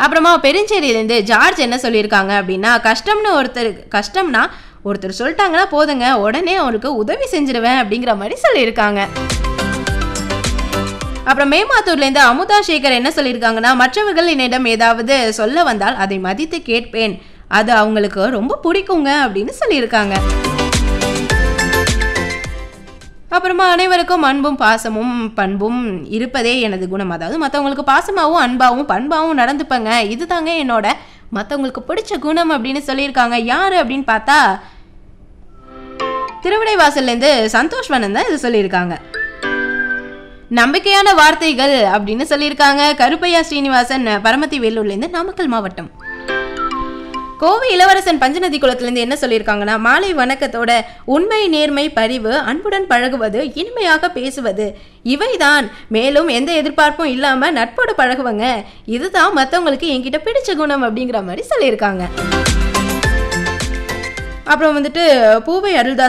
அப்புறமா பெருஞ்சேரியிலேருந்து ஜார்ஜ் என்ன சொல்லியிருக்காங்க அப்படின்னா கஷ்டம்னு ஒருத்தர் கஷ்டம்னா ஒருத்தர் சொல்லிட்டாங்கன்னா போதுங்க உடனே அவருக்கு உதவி செஞ்சிருவேன் அப்படிங்கிற மாதிரி சொல்லியிருக்காங்க அப்புறம் மேமாத்தூர்லேருந்து அமுதா சேகர் என்ன சொல்லியிருக்காங்கன்னா மற்றவர்கள் என்னிடம் ஏதாவது சொல்ல வந்தால் அதை மதித்து கேட்பேன் அது அவங்களுக்கு ரொம்ப பிடிக்குங்க அப்படின்னு சொல்லியிருக்காங்க அப்புறமா அனைவருக்கும் அன்பும் பாசமும் பண்பும் இருப்பதே எனது குணம் அதாவது மற்றவங்களுக்கு பாசமாகவும் அன்பாகவும் பண்பாகவும் நடந்துப்பங்க இதுதாங்க என்னோட மற்றவங்களுக்கு பிடிச்ச குணம் அப்படின்னு சொல்லியிருக்காங்க யார் அப்படின்னு பார்த்தா திருவிடைவாசல்லேருந்து சந்தோஷ் வனன் தான் இது சொல்லியிருக்காங்க நம்பிக்கையான வார்த்தைகள் அப்படின்னு சொல்லியிருக்காங்க கருப்பையா ஸ்ரீனிவாசன் பரமத்தி வேலூர்லேருந்து நாமக்கல் மாவட்டம் கோவை இளவரசன் பஞ்சநதி குளத்திலிருந்து என்ன சொல்லியிருக்காங்கன்னா மாலை வணக்கத்தோட உண்மை நேர்மை பரிவு அன்புடன் பழகுவது இனிமையாக பேசுவது இவைதான் மேலும் எந்த எதிர்பார்ப்பும் இல்லாம நட்போடு பழகுவங்க இதுதான் மற்றவங்களுக்கு என்கிட்ட பிடிச்ச குணம் அப்படிங்கிற மாதிரி சொல்லியிருக்காங்க அப்புறம் வந்துட்டு பூவை அருள்தாஸ்